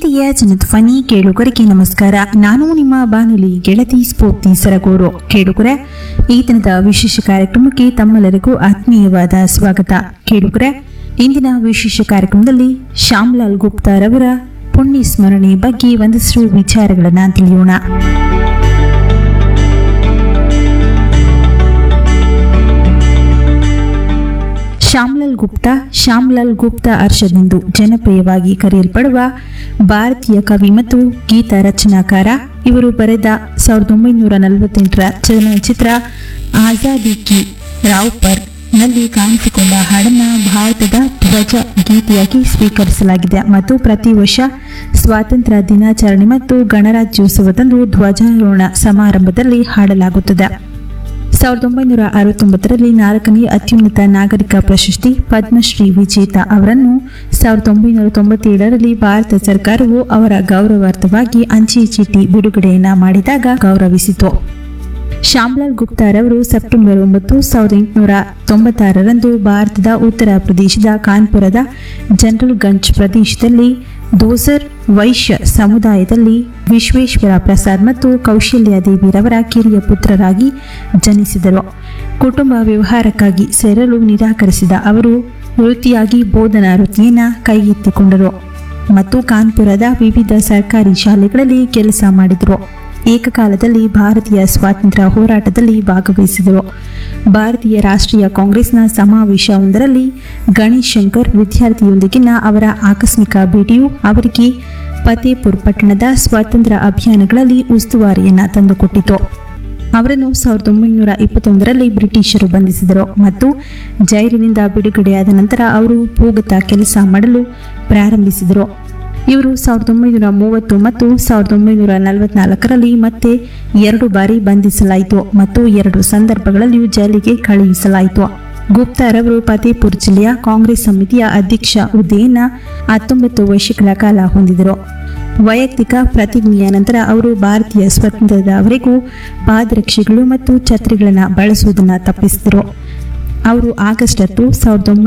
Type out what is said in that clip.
ಪ್ರೀತಿಯ ಜನಧ್ವನಿ ಕೇಳುಗರಿಗೆ ನಮಸ್ಕಾರ ನಾನು ನಿಮ್ಮ ಬಾನುಲಿ ಗೆಳತಿ ಸ್ಫೂರ್ತಿ ಸರಗೂರು ಕೇಳುಗರೆ ಈ ದಿನದ ವಿಶೇಷ ಕಾರ್ಯಕ್ರಮಕ್ಕೆ ತಮ್ಮೆಲ್ಲರಿಗೂ ಆತ್ಮೀಯವಾದ ಸ್ವಾಗತ ಕೇಳುಗರೆ ಇಂದಿನ ವಿಶೇಷ ಕಾರ್ಯಕ್ರಮದಲ್ಲಿ ಶ್ಯಾಮ್ಲಾಲ್ ಗುಪ್ತಾರವರ ಪುಣ್ಯ ಸ್ಮರಣೆ ಬಗ್ಗೆ ಒಂದಷ್ಟು ವಿಚಾರಗಳನ್ನು ತಿಳಿಯೋಣ ಶ್ಯಾಮ್ಲಾಲ್ ಗುಪ್ತಾ ಶ್ಯಾಮ್ಲಾಲ್ ಗುಪ್ತಾ ಹರ್ಷದೆಂದು ಜನಪ್ರಿಯವಾಗಿ ಕರೆಯಲ್ಪಡುವ ಭಾರತೀಯ ಕವಿ ಮತ್ತು ಗೀತ ರಚನಾಕಾರ ಇವರು ಬರೆದ ಸಾವಿರದ ಒಂಬೈನೂರ ನಲವತ್ತೆಂಟರ ಚಲನಚಿತ್ರ ಆಜಾದಿ ಕಿ ರಾವ್ ಪರ್ ನಲ್ಲಿ ಕಾಣಿಸಿಕೊಂಡ ಹಾಡನ್ನು ಭಾರತದ ಧ್ವಜ ಗೀತೆಯಾಗಿ ಸ್ವೀಕರಿಸಲಾಗಿದೆ ಮತ್ತು ಪ್ರತಿ ವರ್ಷ ಸ್ವಾತಂತ್ರ್ಯ ದಿನಾಚರಣೆ ಮತ್ತು ಗಣರಾಜ್ಯೋತ್ಸವದಂದು ಧ್ವಜಾರೋಹಣ ಸಮಾರಂಭದಲ್ಲಿ ಹಾಡಲಾಗುತ್ತದೆ ಸಾವಿರದ ಒಂಬೈನೂರ ಅರವತ್ತೊಂಬತ್ತರಲ್ಲಿ ನಾಲ್ಕನೇ ಅತ್ಯುನ್ನತ ನಾಗರಿಕ ಪ್ರಶಸ್ತಿ ಪದ್ಮಶ್ರೀ ವಿಜೇತ ಅವರನ್ನು ಸಾವಿರದ ಒಂಬೈನೂರ ತೊಂಬತ್ತೇಳರಲ್ಲಿ ಭಾರತ ಸರ್ಕಾರವು ಅವರ ಗೌರವಾರ್ಥವಾಗಿ ಅಂಚೆ ಚೀಟಿ ಬಿಡುಗಡೆಯನ್ನ ಮಾಡಿದಾಗ ಗೌರವಿಸಿತು ಶ್ಯಾಮ್ಲಾಲ್ ಗುಪ್ತಾರವರು ಸೆಪ್ಟೆಂಬರ್ ಒಂಬತ್ತು ಸಾವಿರದ ಎಂಟುನೂರ ತೊಂಬತ್ತಾರರಂದು ಭಾರತದ ಉತ್ತರ ಪ್ರದೇಶದ ಕಾನ್ಪುರದ ಜನರಲ್ ಗಂಜ್ ಪ್ರದೇಶದಲ್ಲಿ ದೋಸರ್ ವೈಶ್ಯ ಸಮುದಾಯದಲ್ಲಿ ವಿಶ್ವೇಶ್ವರ ಪ್ರಸಾದ್ ಮತ್ತು ಕೌಶಲ್ಯ ದೇವಿರವರ ಕಿರಿಯ ಪುತ್ರರಾಗಿ ಜನಿಸಿದರು ಕುಟುಂಬ ವ್ಯವಹಾರಕ್ಕಾಗಿ ಸೇರಲು ನಿರಾಕರಿಸಿದ ಅವರು ವೃತ್ತಿಯಾಗಿ ಬೋಧನಾ ವೃತ್ತಿಯನ್ನು ಕೈಗೆತ್ತಿಕೊಂಡರು ಮತ್ತು ಕಾನ್ಪುರದ ವಿವಿಧ ಸರ್ಕಾರಿ ಶಾಲೆಗಳಲ್ಲಿ ಕೆಲಸ ಮಾಡಿದರು ಏಕಕಾಲದಲ್ಲಿ ಭಾರತೀಯ ಸ್ವಾತಂತ್ರ್ಯ ಹೋರಾಟದಲ್ಲಿ ಭಾಗವಹಿಸಿದರು ಭಾರತೀಯ ರಾಷ್ಟ್ರೀಯ ಕಾಂಗ್ರೆಸ್ನ ಸಮಾವೇಶವೊಂದರಲ್ಲಿ ಗಣೇಶ್ ಶಂಕರ್ ವಿದ್ಯಾರ್ಥಿಯೊಂದಿಗಿನ ಅವರ ಆಕಸ್ಮಿಕ ಭೇಟಿಯು ಅವರಿಗೆ ಫತೇಪುರ್ ಪಟ್ಟಣದ ಸ್ವಾತಂತ್ರ್ಯ ಅಭಿಯಾನಗಳಲ್ಲಿ ಉಸ್ತುವಾರಿಯನ್ನು ತಂದುಕೊಟ್ಟಿತು ಅವರನ್ನು ಸಾವಿರದ ಒಂಬೈನೂರ ಇಪ್ಪತ್ತೊಂದರಲ್ಲಿ ಬ್ರಿಟಿಷರು ಬಂಧಿಸಿದರು ಮತ್ತು ಜೈಲಿನಿಂದ ಬಿಡುಗಡೆಯಾದ ನಂತರ ಅವರು ಭೂಗತ ಕೆಲಸ ಮಾಡಲು ಪ್ರಾರಂಭಿಸಿದರು ಇವರು ಸಾವಿರದ ಒಂಬೈನೂರ ಮೂವತ್ತು ಮತ್ತು ಸಾವಿರದ ಒಂಬೈನೂರ ನಲವತ್ನಾಲ್ಕರಲ್ಲಿ ಮತ್ತೆ ಎರಡು ಬಾರಿ ಬಂಧಿಸಲಾಯಿತು ಮತ್ತು ಎರಡು ಸಂದರ್ಭಗಳಲ್ಲಿಯೂ ಜೈಲಿಗೆ ಕಳುಹಿಸಲಾಯಿತು ಗುಪ್ತಾರವರು ಫತೇಪುರ್ ಜಿಲ್ಲೆಯ ಕಾಂಗ್ರೆಸ್ ಸಮಿತಿಯ ಅಧ್ಯಕ್ಷ ಹುದ್ದೆಯನ್ನು ಹತ್ತೊಂಬತ್ತು ವರ್ಷಗಳ ಕಾಲ ಹೊಂದಿದರು ವೈಯಕ್ತಿಕ ಪ್ರತಿಜ್ಞೆಯ ನಂತರ ಅವರು ಭಾರತೀಯ ಸ್ವಾತಂತ್ರ್ಯದವರೆಗೂ ಪಾದರಕ್ಷೆಗಳು ಮತ್ತು ಛತ್ರಿಗಳನ್ನು ಬಳಸುವುದನ್ನು ತಪ್ಪಿಸಿದರು ಅವರು ಆಗಸ್ಟ್ ಹತ್ತು ಸಾವಿರದ